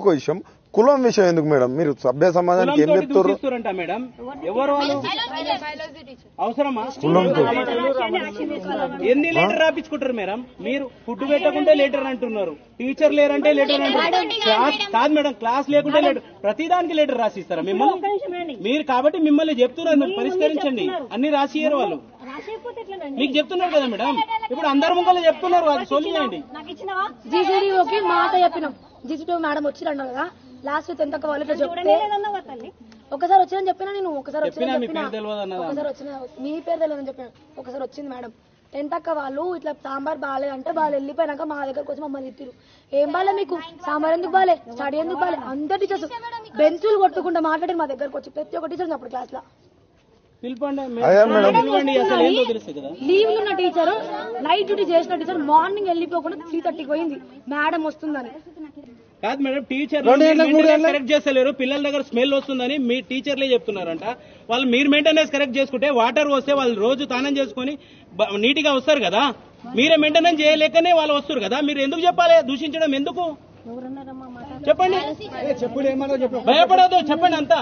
ఇంకో విషయం కులం విషయం ఎందుకు మేడం మీరు సభ్య సమాజానికి ఏం కులంతోటి చెప్తారు దూషిస్తురంట మేడం ఎవరు వాళ్ళు అవసరమా కులంతో ఎన్ని లీటర్ రాపించుకుంటారు మేడం మీరు ఫుడ్ పెట్టకుంటే లీటర్ అంటున్నారు టీచర్ లేరంటే లీటర్ అంటారు క్లాస్ కాదు మేడం క్లాస్ లేకుంటే లీటర్ ప్రతిదానికి లీటర్ రాసిస్తారా మిమ్మల్ని మీరు కాబట్టి మిమ్మల్ని చెప్తున్నారు మీరు పరిష్కరించండి అన్ని రాసియ్యరు వాళ్ళు మీకు చెప్తున్నారు కదా మేడం ఇప్పుడు అందరు ముంగలు చెప్తున్నారు వాళ్ళు సొల్లు చేయండి జీసీడీఓకి మాట చెప్పినాం జీసీడీఓ మేడం వచ్చిరండు కదా లాస్ట్ టెన్త్ అక్క వాళ్ళు ఇట్లా చెప్తే ఒకసారి వచ్చిందని చెప్పినా నేను ఒకసారి చెప్పినా వచ్చిందని మీ చెప్పినా పేరు తెలియదు అన్నదా ఒకసారి వచ్చిన మీ పేరు తెలియదని చెప్పిన ఒకసారి వచ్చింది మేడం టెన్త్ అక్క వాళ్ళు ఇట్లా సాంబార్ బాగాలేదు అంటే వాళ్ళు వెళ్ళిపోయినాక మా దగ్గరకు వచ్చి మమ్మల్ని తిట్టిరు ఏం బాలే మీకు సాంబార్ ఎందుకు బాలే స్టడీ ఎందుకు బాలే అందరు టీచర్స్ బెంచులు కొట్టుకుంటా మాట్లాడారు మా దగ్గరకు వచ్చి ప్రతి ఒక్క టీచర్ అప్పుడు క్లాస్ లో పిలపండి అయ్యా మేడం. పిలవండి అసలు ఏంటో తెలుసు కదా లీవ్ ఉన్న టీచర్ నైట్ డ్యూటీ చేసిన టీచర్ మార్నింగ్ వెళ్ళిపోకుండా త్రీ థర్టీకి పోయింది మేడం వస్తుందని కాదు మేడం టీచర్ కరెక్ట్ చేస్తలేరు పిల్లల దగ్గర స్మెల్ వస్తుందని మీ టీచర్లే చెప్తున్నారంట వాళ్ళు మీరు మెయింటెనెన్స్ కరెక్ట్ చేసుకుంటే వాటర్ వస్తే వాళ్ళు రోజు స్నానం చేసుకుని బ- నీట్గా వస్తారు కదా మీరే మెయింటెనెన్స్ చేయలేకనే వాళ్ళు వస్తారు కదా మీరు ఎందుకు చెప్పాలి దూషించడం ఎందుకు చెప్పండి భయపడదు చెప్పండి అంతా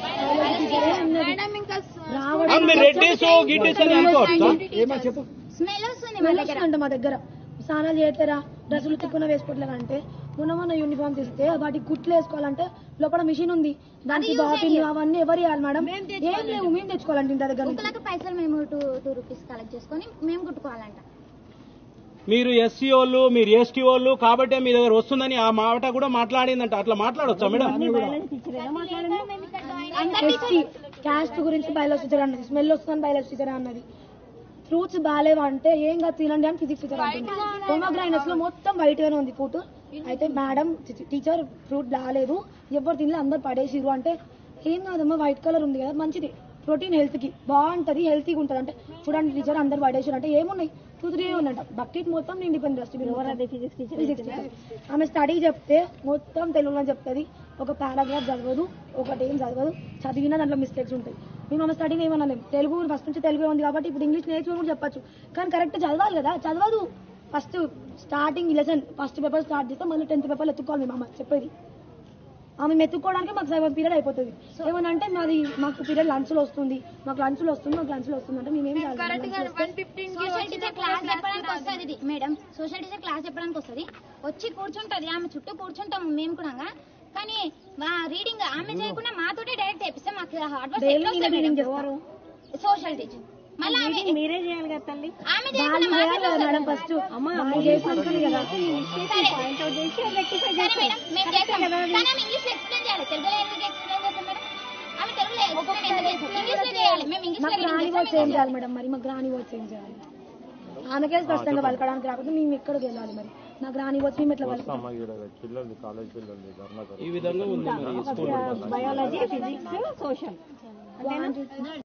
అవును, మీరు రెడ్డిస్ గిడ్డిస్ అని అనుకోవచ్చు స్మెల్ వస్తుంది స్మెల్ వస్తుందంట మా దగ్గర స్నానాలు చేయట్లేరా డ్రెస్సులు తిక్కున వేసుకోవట్లేదా అంటే మొన్న మొన్న యూనిఫామ్ తీస్తే వాటికి కుట్లు వేసుకోవాలంటే లోపల మిషన్ ఉంది దానికి బాటిల్ అవన్నీ ఎవరు ఇవ్వాలి మేడం ఏం లేవు మేము తెచ్చుకోవాలంటే ఇంటి దగ్గర నుంచి. కుక్కలకు పైసలు మేము టూ టూ రూపీస్ కలెక్ట్ చేసుకొని మేము కుట్టుకోవాలంట మీరు ఎస్సీ వాళ్ళు మీరు ఎస్టీ వాళ్ళు కాబట్టి మీ దగ్గర వస్తుందని ఆ మాట కూడా మాట్లాడిందంట అట్లా మాట్లాడొచ్చా మేడం ఎస్టీ క్యాస్ట్ గురించి బయలుదేరి టీచర్ అన్నది స్మెల్ వస్తుందని బయలుదేరి టీచర్ అన్నది ఫ్రూట్స్ బాగాలేవు అంటే ఏం కాదు తినండి అని ఫిజిక్స్ టీచర్ అంటుంది హోమోగ్రైనస్ లో మొత్తం వైట్ గానే ఉంది ఫ్రూట్ అయితే మేడం టీచర్ ఫ్రూట్ బాగాలేదు ఎవరు తినలే అందరు పడేసిరు అంటే ఏం కాదమ్మా వైట్ కలర్ ఉంది కదా మంచిది ప్రోటీన్ హెల్త్ కి బాగుంటది హెల్తీగా ఉంటుంది అంటే చూడండి టీచర్ అందరు పడేసారు అంటే ఏమున్నాయి టూ త్రీ ఉన్నట బకెట్ మొత్తం నిండిపోయింది డస్ట్బిన్ ఫిజిక్స్ టీచర్ ఆమె స్టడీ చెప్తే మొత్తం తెలుగులో చెప్తుంది ఒక పారాగ్రాఫ్ చదవదు ఒకటి ఏం చదవదు చదివినా దాంట్లో మిస్టేక్స్ ఉంటాయి మేము ఆమె స్టడీని ఏమనలేము తెలుగు ఫస్ట్ నుంచి తెలుగే ఉంది కాబట్టి ఇప్పుడు ఇంగ్లీష్ నేర్చుకుని కూడా చెప్పచ్చు కానీ కరెక్ట్ చదవాలి కదా చదవదు first starting lesson first paper start చేస్తే మళ్ళీ టెన్త్ పేపర్ ఎత్తుకోవాలి మేము అమ్మ చెప్పేది ఆమె మెత్తుకోవడానికి మాకు సెవెన్ పీరియడ్ అయిపోతుంది ఏమనంటే మాది మాకు పీరియడ్ లంచ్ లో వస్తుంది మాకు లంచ్ లో వస్తుంది మాకు లంచ్ లో వస్తుంది అంటే మేమేం చేయాలి సోషల్ టీచర్ క్లాస్ చెప్పడానికి వస్తుంది ఇది మేడం సోషల్ టీచర్ క్లాస్ చెప్పడానికి వస్తుంది వచ్చి కూర్చుంటది ఆమె చుట్టూ కూర్చుంటాము మేము కూడా కానీ రీడింగ్ ఆమె చేయకుండా మాతోటే డైరెక్ట్ చేపిస్తే మాకు హార్డ్ వర్క్ డైలీ ఈయన రీడింగ్ చేస్తారు సోషల్ టీచర్ మళ్ళీ ఆమె మీరే చేయాలి కదా తల్లి ఆమె వాళ్ళు చేయకుండా చేయాలి కదా మేడం ఫస్ట్ వాళ్ళు చేసి ఉంటుంది కదా పాయింట్ అవుట్ చేసి రెక్టిఫై సరే మేడం మేము చేస్తాం కానీ ఆమె ఇంగ్లీష్ ఎక్స్ప్లెయిన్ చేయాలి తెలుగులో ఎందుకు ఎక్స్ప్లెయిన్ చేస్తాం మేడం ఆమె తెలుగులో ఎక్స్ప్లెయిన్ ఎందుకు చేస్తాం ఇంగ్లీష్ లో చేయాలి మేము ఇంగ్లీష్ మాకు రాని వర్డ్స్ ఏం చేయాలి మేడం మరి మాకు రాని వర్డ్స్ ఏం చేయాలి ఆమెకే స్పష్టంగా పలకడానికి రాకపోతే మేము ఎక్కడికి వెళ్ళాలి మరి నాకు రాని వర్డ్స్ మేము ఎట్లా పలుకుతాం ఈ విధంగా ఉంది మరి స్కూల్ బయాలజీ ఫిజిక్స్ సోషల్